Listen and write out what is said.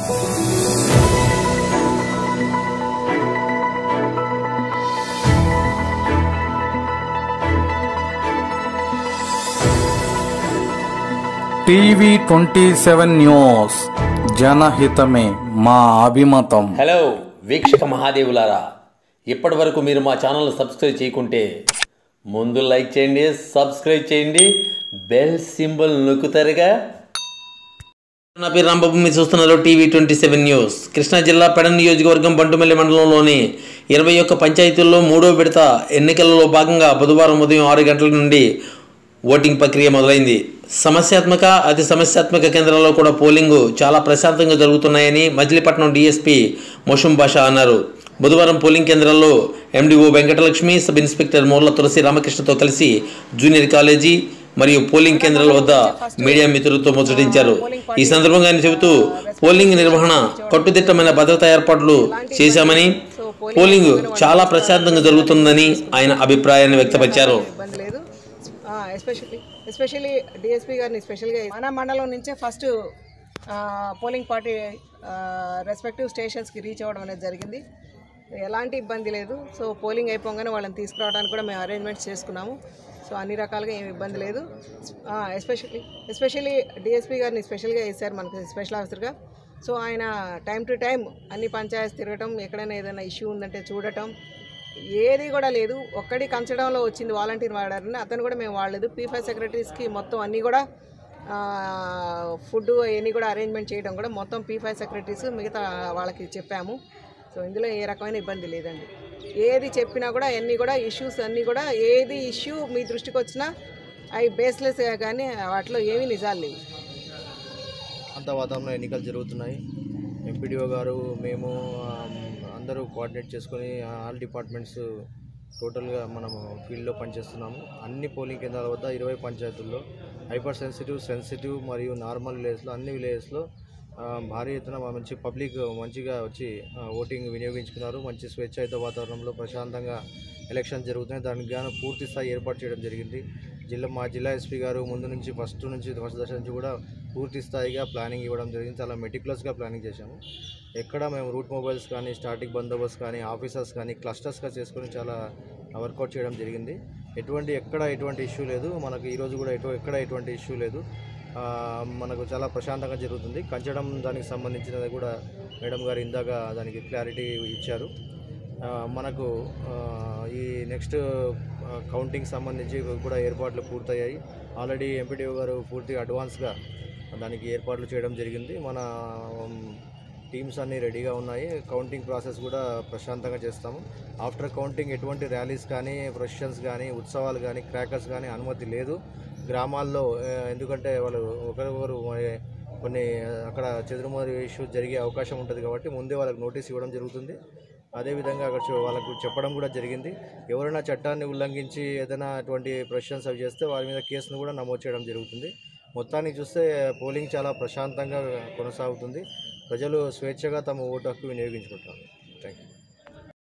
TV twenty seven news జనహితమే మా అభిమతం హలో వీక్షక మహాదేవులారా ఇప్పటి వరకు మీరు మా ఛానల్ సబ్స్క్రైబ్ చేయకుంటే ముందు లైక్ చేయండి సబ్స్క్రైబ్ చేయండి బెల్ సింబల్ నొక్కుతారుగా నా పేరు రాంబాబు మీరు చూస్తున్నారు TV twenty seven news Krishna జిల్లా పెడన్ నియోజకవర్గం బంటుమల్లి మండలంలోని ఇరవై ఒక్క పంచాయతీల్లో మూడో విడత ఎన్నికలలో భాగంగా బుధవారం ఉదయం ఆరు గంటల నుండి ఓటింగ్ ప్రక్రియ మొదలైంది సమస్యాత్మక అతి సమస్యాత్మక కేంద్రాల్లో కూడా పోలింగ్ చాలా ప్రశాంతంగా జరుగుతున్నాయని మజిలీపట్నం డీఎస్పీ మోషం బాషా అన్నారు బుధవారం పోలింగ్ కేంద్రాల్లో MDO Venkatalakshmi sub inspector Murla Tulasi రామకృష్ణతో కలిసి జూనియర్ కాలేజీ మరియు పోలింగ్ కేంద్రాల వద్ద మీడియా మిత్రులతో ముచ్చటించారు ఈ సందర్భంగా ఆయన చెబుతూ పోలింగ్ నిర్వహణ కట్టుదిట్టమైన భద్రతా ఏర్పాట్లు చేశామని పోలింగ్ చాలా ప్రశాంతంగా జరుగుతుందని ఆయన అభిప్రాయాన్ని వ్యక్తపరిచారు ఇబ్బంది లేదు ఎస్పెషల్లీ ఎస్పెషల్లీ డిఎస్పీ గారిని స్పెషల్గా మన మండలం నుంచే ఫస్ట్ పోలింగ్ పార్టీ రెస్పెక్టివ్ స్టేషన్స్కి రీచ్ అవ్వడం అనేది జరిగింది ఎలాంటి ఇబ్బంది లేదు సో పోలింగ్ అయిపోగానే వాళ్ళని తీసుకురావడానికి కూడా మేము అరేంజ్మెంట్స్ చేసుకున్నాము సో అన్ని రకాలుగా ఏమి ఇబ్బంది లేదు ఎస్పెషల్లీ ఎస్పెషల్లీ డిఎస్పీ గారిని స్పెషల్గా వేశారు మనకి స్పెషల్ ఆఫీసర్గా సో ఆయన టైం టు టైం అన్ని పంచాయతీ తిరగటం ఎక్కడైనా ఏదైనా ఇష్యూ ఉందంటే చూడటం ఏది కూడా లేదు ఒక్కడి కంచడంలో వచ్చింది వాలంటీర్ వాడారని అతను కూడా మేము వాడలేదు పీఫై సెక్రటరీస్కి మొత్తం అన్నీ కూడా ఫుడ్ అవన్నీ కూడా అరేంజ్మెంట్ చేయడం కూడా మొత్తం పీఫై సెక్రటరీస్ మిగతా వాళ్ళకి చెప్పాము సో ఇందులో ఏ రకమైన ఇబ్బంది లేదండి ఏది చెప్పినా కూడా అన్నీ కూడా ఇష్యూస్ అన్నీ కూడా ఏది ఇష్యూ మీ దృష్టికి వచ్చినా అవి బేస్లెస్ కానీ వాటిలో ఏమీ నిజాలు లేవు అంత వాతావరణంలో ఎన్నికలు జరుగుతున్నాయి ఎంపీడీఓ గారు మేము ఆమ్, అందరూ కోఆర్డినేట్ చేసుకొని ఆల్ డిపార్ట్మెంట్స్ టోటల్గా మనము ఫీల్డ్లో పనిచేస్తున్నాము అన్ని పోలింగ్ కేంద్రాల వద్ద ఇరవై పంచాయతీల్లో హైపర్ సెన్సిటివ్ సెన్సిటివ్ మరియు నార్మల్ విలేజ్లో అన్ని విలేజెస్లో ఆ, భారీ ఎత్తున మంచి పబ్లిక్ మంచిగా వచ్చి ఆ, ఓటింగ్ వినియోగించుకున్నారు మంచి స్వేచ్ఛాయుత వాతావరణంలో ప్రశాంతంగా ఎలక్షన్ జరుగుతున్నాయి దానికి గాను పూర్తి స్థాయి ఏర్పాటు చేయడం జరిగింది జిల్లా మా జిల్లా ఎస్పీ గారు ముందు నుంచి ఫస్ట్ నుంచి ఫస్ట్ దశ నుంచి కూడా పూర్తి స్థాయిగా ప్లానింగ్ ఇవ్వడం జరిగింది చాలా మెటిక్యులస్గా ప్లానింగ్ చేశాము ఎక్కడ మేము రూట్ మొబైల్స్ కానీ స్టాటిక్ బందోబస్తు కానీ ఆఫీసర్స్ కానీ క్లస్టర్స్గా చేసుకొని చాలా వర్కౌట్ చేయడం జరిగింది ఎటువంటి ఎక్కడ ఎటువంటి ఇష్యూ లేదు మనకు ఈరోజు కూడా ఎటు ఎక్కడ ఎటువంటి ఇష్యూ లేదు ఆ, మనకు చాలా ప్రశాంతంగా జరుగుతుంది కంచడం దానికి సంబంధించినది కూడా మేడం గారు ఇందాక దానికి క్లారిటీ ఇచ్చారు ఆ, మనకు ఆ, ఈ నెక్స్ట్ ఆ, కౌంటింగ్ సంబంధించి కూడా ఏర్పాట్లు పూర్తయ్యాయి ఆల్రెడీ ఎంపీడీఓ గారు పూర్తిగా అడ్వాన్స్గా దానికి ఏర్పాట్లు చేయడం జరిగింది మన ఉమ్, టీమ్స్ అన్నీ రెడీగా ఉన్నాయి కౌంటింగ్ ప్రాసెస్ కూడా ప్రశాంతంగా చేస్తాము ఆఫ్టర్ కౌంటింగ్ ఎటువంటి ర్యాలీస్ కానీ ప్రొసెషన్స్ కానీ ఉత్సవాలు కానీ క్రాకర్స్ కానీ అనుమతి లేదు గ్రామాల్లో ఆ, ఎందుకంటే వాళ్ళు ఒకరికొకరు మరి కొన్ని అక్కడ చెదురుమదురు ఇష్యూ జరిగే అవకాశం ఉంటుంది కాబట్టి ముందే వాళ్ళకి నోటీస్ ఇవ్వడం జరుగుతుంది అదేవిధంగా అక్కడ చూ- వాళ్ళకు చెప్పడం కూడా జరిగింది ఎవరైనా చట్టాన్ని ఉల్లంఘించి ఏదైనా అటువంటి ప్రొసెషన్స్ అవి చేస్తే వారి మీద కేసును కూడా నమోదు చేయడం జరుగుతుంది మొత్తానికి చూస్తే పోలింగ్ చాలా ప్రశాంతంగా కొనసాగుతుంది ప్రజలు స్వేచ్ఛగా తమ ఓటు హక్కు వినియోగించుకుంటారు థ్యాంక్ యూ